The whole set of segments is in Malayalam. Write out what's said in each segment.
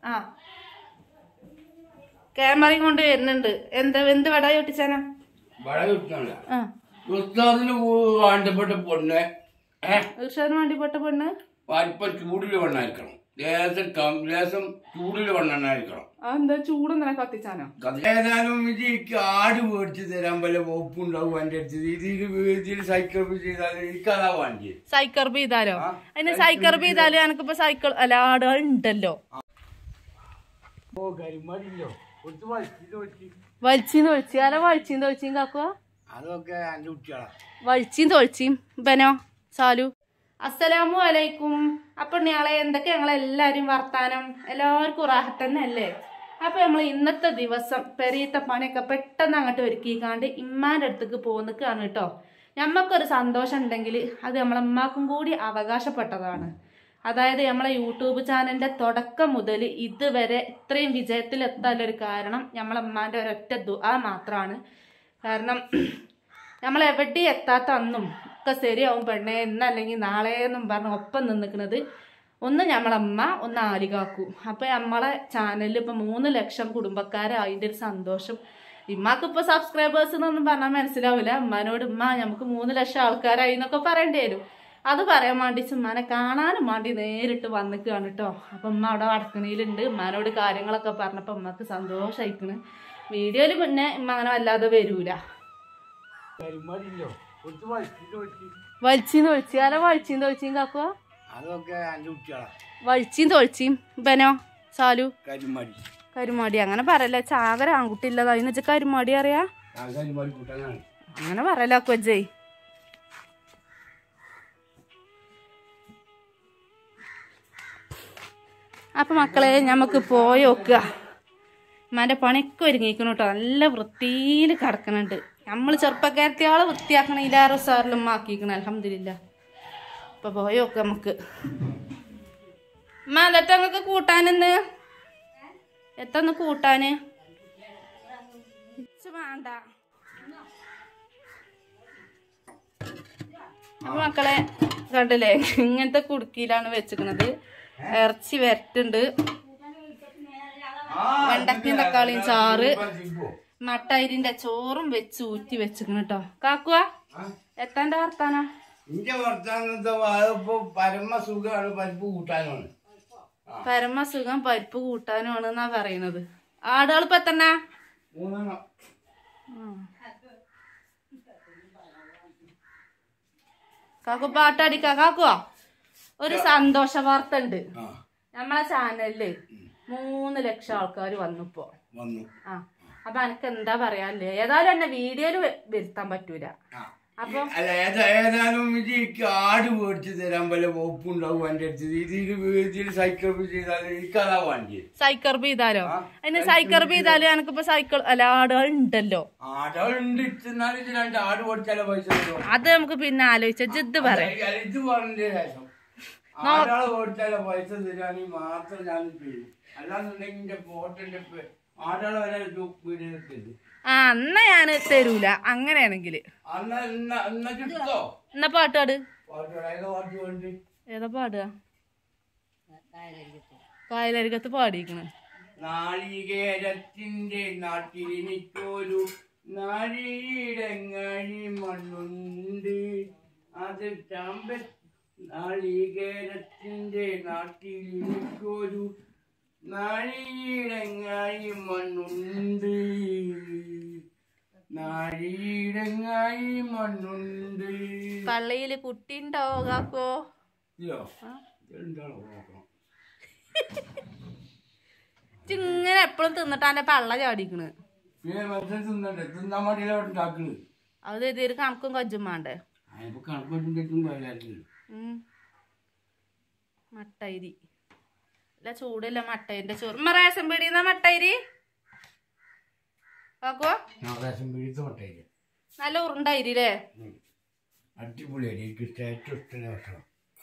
ആ ക്യാമറയും കൊണ്ട് വരുന്നുണ്ട് എന്താ എന്ത് വട ഒട്ടിച്ചാനാ വട കിട്ടണല്ല ആ ഉസ്താദിന് വേണ്ടപ്പെട്ട പൊണ്ണ് ഏഹ് ഉഷാറിന് വേണ്ടിപ്പെട്ട പെണ്ണ് വലിപ്പം ചൂടില് വെണ്ണായിരിക്കണം ലേശം കം- ലേശം ചൂടില് വെണ്ണായിരിക്കണം ആ എന്താ ചൂടെന്തിനാ കത്തിച്ചാനോ ഏതായാലും ഇത് എനിക്ക് ആട് മേടിച്ച് തരാൻ വല്ല വകുപ്പുണ്ടാവും എന്റെ അടുത്ത് ഇതിൽ ഇതിൽ സൈക്കിൾ ചെയ്താൽ എനിക്കതാ വേണ്ടി സൈക്കിൾ ചെയ്താലോ ആ. അതിന് സൈക്കിൾ ചെയ്താലും എനിക്കിപ്പോ സൈക്കിൾ അല്ല ആടുകൾ ഉണ്ടല്ലോ ഓ കരിമാടില്ലോ കുറച്ച് വലിച്ചിട്ട് വെച്ച് വലിച്ചീന്ന് തൊളിച്ചി അല്ല വലിച്ചീന്ന് തൊളിച്ചിയും കാക്കുക അതൊക്കെ എന്റെ കുട്ടികളാ വലിച്ചീം തൊളിച്ചിയും ബനോ സാലു അസ്സലാമു അലൈക്കും അപ്പൊ ഞങ്ങളെ എന്തൊക്കെ ഞങ്ങളെല്ലാരും വർത്താനം എല്ലാവർക്കും റാഹത്ത് തന്നെ അല്ലേ അപ്പൊ നമ്മൾ ഇന്നത്തെ ദിവസം പെരീത്തെ പണിയൊക്കെ പെട്ടെന്ന് അങ്ങോട്ട് ഒരുക്കിക്കാണ്ട് ഇമ്മാന്റെ അടുത്തേക്ക് പോന്നിക്കാണ് കേട്ടോ ഞമ്മക്കൊരു സന്തോഷം ഉണ്ടെങ്കിൽ അത് നമ്മളെ ഉമ്മാക്കും കൂടി അവകാശപ്പെട്ടതാണ് അതായത് നമ്മളെ യൂട്യൂബ് ചാനലിന്റെ തുടക്കം മുതൽ ഇതുവരെ ഇത്രയും വിജയത്തിലെത്താനൊരു കാരണം നമ്മളെ ഉമ്മാന്റെ ഒരൊറ്റ ദുആ മാത്രമാണ് കാരണം നമ്മൾ എവിടെ എത്താത്ത അന്നും ഒക്കെ ശരിയാവും പെണ്ണെ എന്നല്ലെങ്കിൽ നാളെ എന്നും പറഞ്ഞ് ഒപ്പം നിന്നിക്കുന്നത് ഒന്ന് നമ്മളമ്മ ഒന്ന് ആലികാക്കു അപ്പൊ നമ്മളെ ചാനലിൽ ഇപ്പൊ മൂന്ന് ലക്ഷം കുടുംബക്കാരായതിന്റെ ഒരു സന്തോഷം ഇമ്മാക്ക് ഇപ്പൊ സബ്സ്ക്രൈബേഴ്സ് എന്നൊന്നും പറഞ്ഞാൽ മനസ്സിലാവില്ല ഉമ്മാനോട് ഉമ്മ നമുക്ക് മൂന്ന് ലക്ഷം ആൾക്കാരായി എന്നൊക്കെ പറയേണ്ടി വരും അത് പറയാൻ വേണ്ടി ഉമ്മാനെ കാണാനും വേണ്ടി നേരിട്ട് വന്നിക്കാണ് കേട്ടോ അപ്പൊ ഉമ്മ അവിടെ വടക്കണിയിലുണ്ട് ഉമ്മാനോട് കാര്യങ്ങളൊക്കെ പറഞ്ഞപ്പോ ഉമ്മക്ക് സന്തോഷമായിക്കണ് വീഡിയോയിൽ മുന്നേ ഉമ്മ അങ്ങനെ വല്ലാതെ വരൂല കരിമാടില്ലോ കുറച്ച് വലിച്ചിട്ട് വെച്ച് വലിച്ചീന്ന് തൊളിച്ചി അല്ല വലിച്ചീന്ന് തൊളിച്ചിയും കാക്കുക അതൊക്കെ എന്റെ കുട്ടികളാ വലിച്ചീം തൊളിച്ചിയും ബനോ സാലു കരിമാടി കരുമാടി അങ്ങനെ പറയല്ല ചാകര ആൺകുട്ടിയില്ലതാ എന്ന് വെച്ചാൽ കരുമാടി അറിയാ ഞാൻ കരിമാടി കൂട്ടാനാണ് അങ്ങനെ പറയല കൊജയ് അപ്പൊ മക്കളെ ഞമ്മക്ക് പോയി നോക്കുക ഉമ്മാന്റെ പണിയൊക്കെ ഒരുങ്ങിക്കണം കേട്ടോ നല്ല വൃത്തിയിൽ കിടക്കണുണ്ട് നമ്മൾ ചെറുപ്പക്കാരത്തിയാള് വൃത്തിയാക്കണ ഇലാറ സാറിലും ആക്കിക്കണം അലഹമില്ല അപ്പൊ പോയി നോക്കുക നമുക്ക് ഉമ്മ എന്നിട്ട് ഞങ്ങൾക്ക് കൂട്ടാനെന്ന് എത്തൊന്ന് കൂട്ടാന് ഇച്ച് വേണ്ട അപ്പൊ മക്കളെ കണ്ടില്ലേ ഇങ്ങനത്തെ കുടുക്കിയിലാണ് വെച്ചിരിക്കുന്നത് ഇറച്ചി വരട്ടുണ്ട് വെണ്ടക്കയും തക്കാളിയും ചാറ് മട്ടയിരിന്റെ ചോറും വെച്ച് ഊറ്റി വെച്ചിരിക്കണ് കേട്ടോ കാക്കുവാ എത്താന്റെ വർത്താനാ ഇന്റെ വർത്താനത്തെ അതിപ്പോ പരമസുഖമാണ് പരിപ്പ് കൂട്ടാനാണ് പരമസുഖം പരിപ്പ് കൂട്ടാനുമാണ് എന്നാ പറയുന്നത് ആടുകൾ ഇപ്പൊ എത്തണ മൂന്നെണ്ണം കാക്കു പാട്ടടിക്ക കാക്കുവാ ഒരു സന്തോഷ വാർത്ത ഉണ്ട് ആ നമ്മളെ ചാനലില് മൂന്ന് ലക്ഷം ആൾക്കാർ വന്നിപ്പോ വന്നു ആ അപ്പൊ എനക്ക് എന്താ പറയാല്ലേ ഏതായാലും എന്നെ വീഡിയോയില് വരുത്താൻ പറ്റൂല ആ. അപ്പൊ അല്ല ഏതാ ഏതായാലും ഇത് എനിക്ക് ആട് മേടിച്ച് തരാൻ വല്ല വകുപ്പുണ്ടാവും എന്റെ അടുത്ത് ഇതിൽ ഇതിൽ സൈക്കിൾ ചെയ്താൽ എനിക്കതാ വേണ്ടി സൈക്കിൾ ചെയ്താലോ ആ, അതിന് സൈക്കിൾ ചെയ്താലും എനിക്കിപ്പോ സൈക്കിൾ അല്ല ആടുകൾ ഉണ്ടല്ലോ ആടുകളുണ്ട് ഇന്നാലും ഇത് രണ്ട് ആട് മേടിച്ചാലേ പൈസ തരുമോ അത് നമുക്ക് പിന്നെ ആലോചിച്ച ജിദ്ദ് പറയാം അല്ല, ഇത് പറഞ്ഞതിന് ശേഷം ആടാളെ മേടിച്ചാലേ പൈസ തരാണെങ്കിൽ മാത്രം ഞാൻ ചെയ്യും അല്ലാന്നുണ്ടെങ്കിൽ എന്റെ ഫോട്ടോന്റെ ആടാളെ വരെ വീടിനെടുക്കരുത് ആ എന്നാ ഞാന് തരൂല അങ്ങനെയാണെങ്കിൽ അന്ന് ഇന്ന ഇന്ന കിട്ടോ എന്നാ പാട്ടാട് പാട്ട് ഏതോ പാട്ട് വേണ്ടി ഏതാ പാടുക കായലരികത്ത് പാടിയിരിക്കണ് നാളികേരത്തിന്റെ നാട്ടിൽ എനിക്കൊരു നാഴിയിടങ്ങഴി മണ്ണുണ്ട് അത് ചാമ്പ നാളികേരത്തിന്റെ നാട്ടിൽ എനിക്കൊരു നാഴിയിടങ്ങഴി മണ്ണുണ്ട് നാഴിയിടങ്ങഴി മണ്ണുണ്ട് പള്ളിയില് കുട്ടിണ്ടോ കാക്കോ ഇല്ലോ എന്താണോ നോക്കണം ഇങ്ങനെ എപ്പോഴും തിന്നിട്ട് എന്റെ പള്ള ചാടിക്കണ് പിന്നെ മനുഷ്യൻ തിന്നണ്ടേ തിന്നാൻ വേണ്ടിയല്ലേ അവിടെ ഉണ്ടാക്കുന്നത് അത് ഇതിൽ കണക്കും കൊഞ്ചും വേണ്ടേ അതിപ്പോ കണക്കൊട്ടും പോയാലും ഉം. മട്ടൈരി അല്ല ചൂടല്ല മട്ടൈരിന്റെ ചോറ് ഉമ്മ റേഷൻ പീടിയുന്ന മട്ടൈരി കാക്കോ ആകാശം വീഴ്ത്ത മട്ടയില്ല നല്ല ഉരുണ്ടായിരി അല്ലേ അടിപൊളിയാണ് എനിക്ക് ഇഷ്ടം ഏറ്റവും ഇഷ്ടമുള്ള ഭക്ഷണം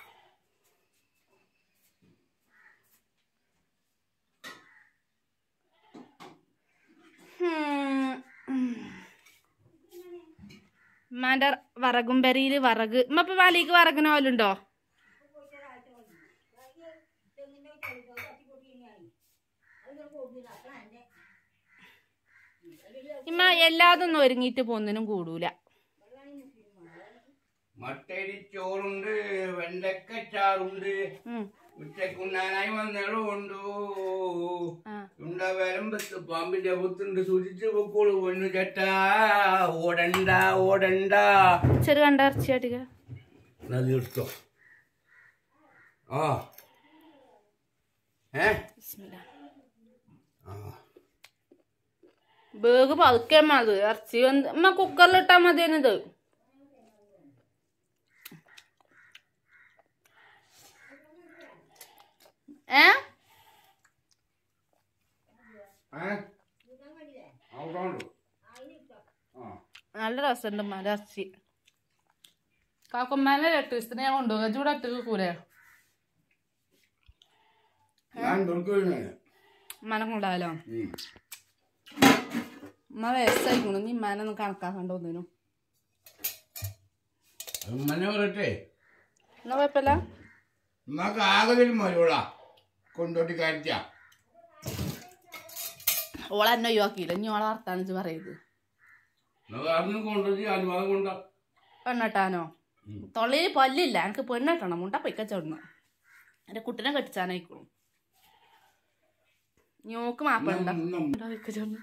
ഉമ്മാന്റെ വറകും പെരയില് വറക് ഉമ്മ ഇപ്പൊ വലിക്ക് വറകിന് പോലുണ്ടോ ഇമ്മ എല്ലാതൊന്നും ഒരുങ്ങിയിട്ട് പോന്നിനും കൂടൂല മട്ടരി ചോറുണ്ട് വെണ്ടക്ക ചാറുണ്ട് ഉം. ഉച്ചക്കുണ്ണാനായി വന്നളുണ്ട് ആ. ഉണ്ട വരമ്പത്ത് പാമ്പിന്റെ പുത്തുണ്ട് സൂചിച്ച് പൊക്കോളൂ പൊന്നു ചേട്ടാ ഓടണ്ട ഓടണ്ട ചെറു കണ്ട ഇറച്ചിയാട്ടിക അത് എടുത്തോ ആ ഏ ആ ബേഗ് പതുക്കെ അമ്മ അത് ഇറച്ചി വെന്ത് അമ്മ കുക്കറിലിട്ടാ മതിയെന്നത് ഏ ഏ ഔട്ടാണ്ടോ ആ നല്ല രസമുണ്ട് ഉമ്മ ഇറച്ചി കാക്കുമ്മാനെ എട്ട് ദിവസത്തിന് ഞാൻ കൊണ്ടുപോകാം ചൂടെ ഒറ്റക്ക് കൂരെ ഞാൻ കൊടുക്കുന്നേ ഉമ്മാനെ കൊണ്ടായാലോ ഉമ്മ വയസ്സായിക്കണു നീ ഉമ്മാനൊന്നും കണക്കാക്കണ്ട ഒന്നിനും മന പറയട്ടെ എന്നാ കുഴപ്പമില്ല നമുക്ക് ആകതിൽ മരുവള കൊണ്ടോട്ടി കയറ്റാ ഓളെ എന്നെ ഒഴിവാക്കിയില്ല ഇനി ഓളെ വർത്താനിച്ച് പറയത് നമുക്ക് അന്ന് കൊണ്ടുപോയി അനുവാദം കൊണ്ട പെണ്ണെട്ടാനോ തൊള്ളയിൽ പല്ലില്ല എനിക്ക് പെണ്ണെട്ടണം മുണ്ട പൊയ്ക്ക ചേർന്ന് എന്റെ കുട്ടിനെ കെട്ടിച്ചാനായിക്കോളും ഞോക്ക് മാപ്പണ്ട മുണ്ട പൊയ്ക്ക ചേർന്ന്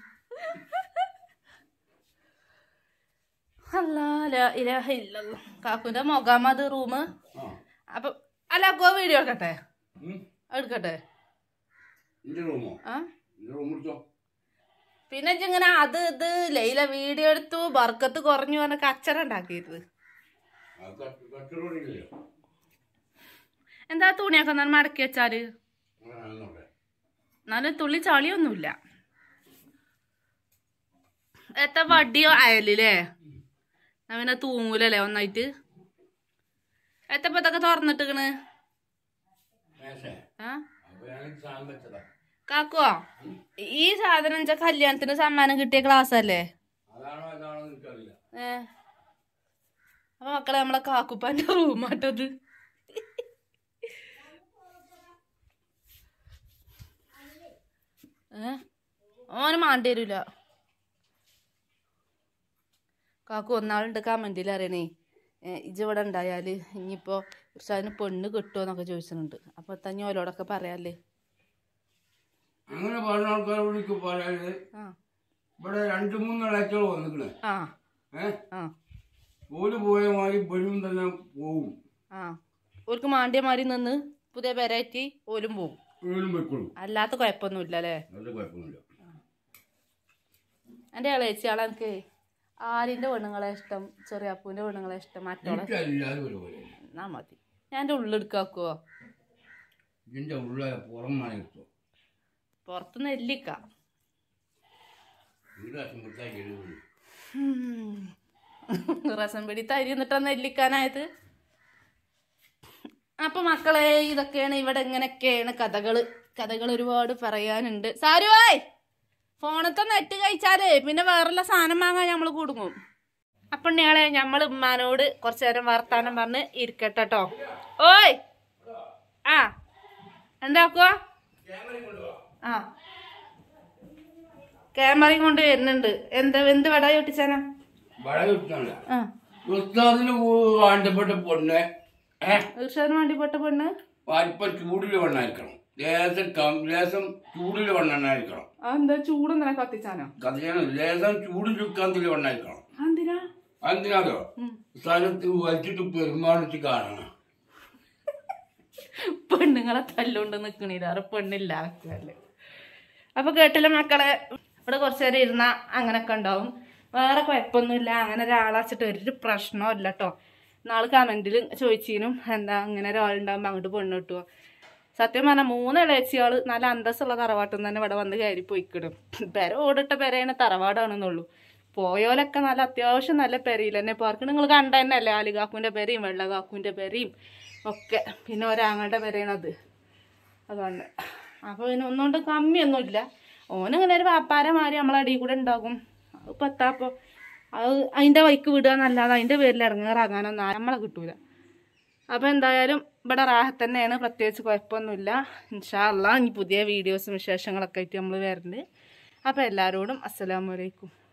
കാക്കുന്റെ മുഖാമത് റൂമ് അപ്പൊ അല്ല ഗോ വീഡിയോ എടുക്കട്ടെ എടുക്കട്ടെ എന്റെ റൂമോ ആ എന്റെ റൂം എടുത്തോ പിന്നെ ഇങ്ങനെ അത് ഇത് ലൈല വീഡിയോ എടുത്തു ബർക്കത്ത് കുറഞ്ഞു പറഞ്ഞ കച്ചറ ഉണ്ടാക്കിയത് കച്ചറോടില്ലല്ലോ എന്താ തുണിയൊക്കെ എന്നാൽ മടക്കി വെച്ചാല് എന്നാലും തുള്ളി ചളിയൊന്നുമില്ല എത്ര വടിയോ അയലില്ലേ ഞാൻ പിന്നെ തൂങ്ങൂലല്ലേ ഒന്നായിട്ട് എത്തപ്പോ ഇതൊക്കെ തുറന്നിട്ടിക്കണ് മേശേ ആ അപ്പൊ ഞാൻ സാധനം വെച്ചതാ കാക്കുവോ ഈ സാധനം വെച്ചാ കല്യാണത്തിന് സമ്മാനം കിട്ടിയ ക്ലാസ് അല്ലേ അതാണോ അതാണോ എനിക്കറിയില്ല ഏ അപ്പൊ മക്കളെ നമ്മളെ കാക്കുപ്പാന്റെ റൂമാട്ടത് ഏ ഓന് മാണ്ടി വരൂല കാക്കു ഒന്നാളുണ്ട് കമന്റിൽ അറിയണേ ഏ, ഇജ്ജ് ഇവിടെ ഉണ്ടായാല് ഇനിയിപ്പോ ഉഷാദിന് പെണ്ണ് കിട്ടുമോ എന്നൊക്കെ ചോദിച്ചിട്ടുണ്ട് അപ്പൊ തഞ്ഞ ഓലോടൊക്കെ പറയാല്ലേ അങ്ങനെ പറഞ്ഞ ആൾക്കാരോട് പറയാത് ആ ഇവിടെ രണ്ടു മൂന്ന് ഇളച്ചകൾ വന്നിക്കണേ ആ ഏ ആ ഓല് പോയ മാതിരി ഇവരും തന്നെ പോവും ആ ഓർക്ക് മാണ്ടിയ മാതിരി നിന്ന് പുതിയ പേരായിട്ട് ഓലും പോകും ഓലും വെക്കുള്ളൂ അല്ലാത്ത കുഴപ്പമൊന്നുമില്ല അല്ലേ നല്ല കുഴപ്പമൊന്നുമില്ല എൻ്റെ ഇളയച്ചി ആളെ എനിക്ക് ആരിൻ്റെ പെണ്ണുങ്ങളെ ഇഷ്ടം ചെറിയപ്പൂൻ്റെ പെണ്ണുങ്ങളെ ഇഷ്ടം മറ്റോളെ എനിക്കെല്ലാവരും ഒരുപോലെ എന്നാ മതി ഞാൻ എൻ്റെ ഉള്ളെടുക്കാക്കുവോ ഇതിന്റെ ഉള്ള പുറം മാനത്തോ പുറത്ത് നെല്ലിക്ക ഈ പ്രാവശ്യം കൊടുത്താൽ എഴുതുള്ളൂ റസം പിടി തരി എന്നിട്ടാ നെല്ലിക്കാനായത് അപ്പൊ മക്കളെ ഇതൊക്കെയാണ് ഇവിടെ ഇങ്ങനെയൊക്കെയാണ് കഥകള് കഥകൾ ഒരുപാട് പറയാനുണ്ട് സാരുവായ് ഫോണത്തെ നെറ്റ് കഴിച്ചാലേ പിന്നെ വേറെല്ല സാധനം വാങ്ങാൻ നമ്മൾ കുടുങ്ങും അപ്പൊ ഇയാളെ നമ്മൾ ഉമ്മാനോട് കുറച്ചു നേരം വർത്താനം പറഞ്ഞ് ഇരിക്കട്ടെ കേട്ടോ ഓയ് ആ എന്താക്കുവാ ആ ക്യാമറയും കൊണ്ട് വരുന്നുണ്ട് എന്താ എന്ത് വട ചോട്ടിച്ചാനാ വളരെ ഇഷ്ടമല്ല ആ ഉസ്താദിന് വേണ്ടപ്പെട്ട പൊണ്ണ് ഏഹ് തീർച്ചയായും വേണ്ടിപ്പെട്ട പെണ്ണ് അല്പം ചൂടിൽ വണ്ണായിരിക്കണം ലേശം കം- ലേശം ചൂടിൽ വണ്ണായിരിക്കണം ആ എന്താ ചൂടെന്തിനാ കത്തിച്ചാനോ കഥയാണ് ലേശം ചൂടിൽ കന്തിൽ വണ്ണായിരിക്കണം എന്തിനാ എന്തിനാതോ സ്ഥലത്ത് വലിച്ചിട്ട് പെരുമാറിച്ച് കാണണം പെണ്ണുങ്ങളെ തല്ലുകൊണ്ട് നിക്കണില്ല പെണ്ണില്ല ആക്കുകയല്ലേ അപ്പൊ കേട്ടില്ല മക്കളെ ഇവിടെ കുറച്ചു നേരം ഇരുന്ന അങ്ങനൊക്കെ ഉണ്ടാവും വേറെ കുഴപ്പമൊന്നുമില്ല അങ്ങനെ ഒരാളാച്ചിട്ട് ഒരു പ്രശ്നവും ഇല്ല കേട്ടോ നാളെ കമന്റിൽ ചോദിച്ചീനും എന്താ അങ്ങനെ ഒരാളുണ്ടാകുമ്പോൾ അങ്ങോട്ട് പെണ്ണ് കിട്ടുമോ സത്യം പറഞ്ഞാൽ മൂന്ന് ഇളയച്ചിയാൾ നല്ല അന്തസ്സുള്ള തറവാട്ടിൽ നിന്ന് തന്നെ ഇവിടെ വന്ന് കയറി പോയിക്കിടും പെര ഓടിട്ട പെരയാണ് തറവാടാണെന്നുള്ളൂ പോയോലൊക്കെ നല്ല അത്യാവശ്യം നല്ല പെരയിൽ തന്നെ പാർക്ക് നിങ്ങൾ കണ്ട തന്നെ അല്ലേ ആലികാക്കുൻ്റെ പെരയും വെള്ളകാക്കുൻ്റെ പെരയും ഒക്കെ പിന്നെ ഒരാങ്ങളുടെ പെരയാണത് അതുകൊണ്ട് അപ്പോൾ പിന്നെ ഒന്നുകൊണ്ട് കമ്മിയൊന്നുമില്ല ഓനിങ്ങനെ ഒരു വ്യാപാരമാരി നമ്മളെ അടിയിൽ കൂടെ ഉണ്ടാകും അത് പത്താപ്പോൾ അത് അതിൻ്റെ വൈക്ക് വിടുക എന്നല്ലാതെ അതിൻ്റെ പേരിൽ ഇറങ്ങാറാകാനൊന്നും നമ്മളെ കിട്ടൂല അപ്പോൾ എന്തായാലും ഇവിടെ റാഹത്ത് തന്നെയാണ് പ്രത്യേകിച്ച് കുഴപ്പമൊന്നുമില്ല ഇൻഷാ അള്ളാ ഇനി പുതിയ വീഡിയോസും വിശേഷങ്ങളൊക്കെ ആയിട്ട് നമ്മൾ വരുന്നുണ്ട് അപ്പോൾ എല്ലാവരോടും അസ്സലാമു അലൈക്കും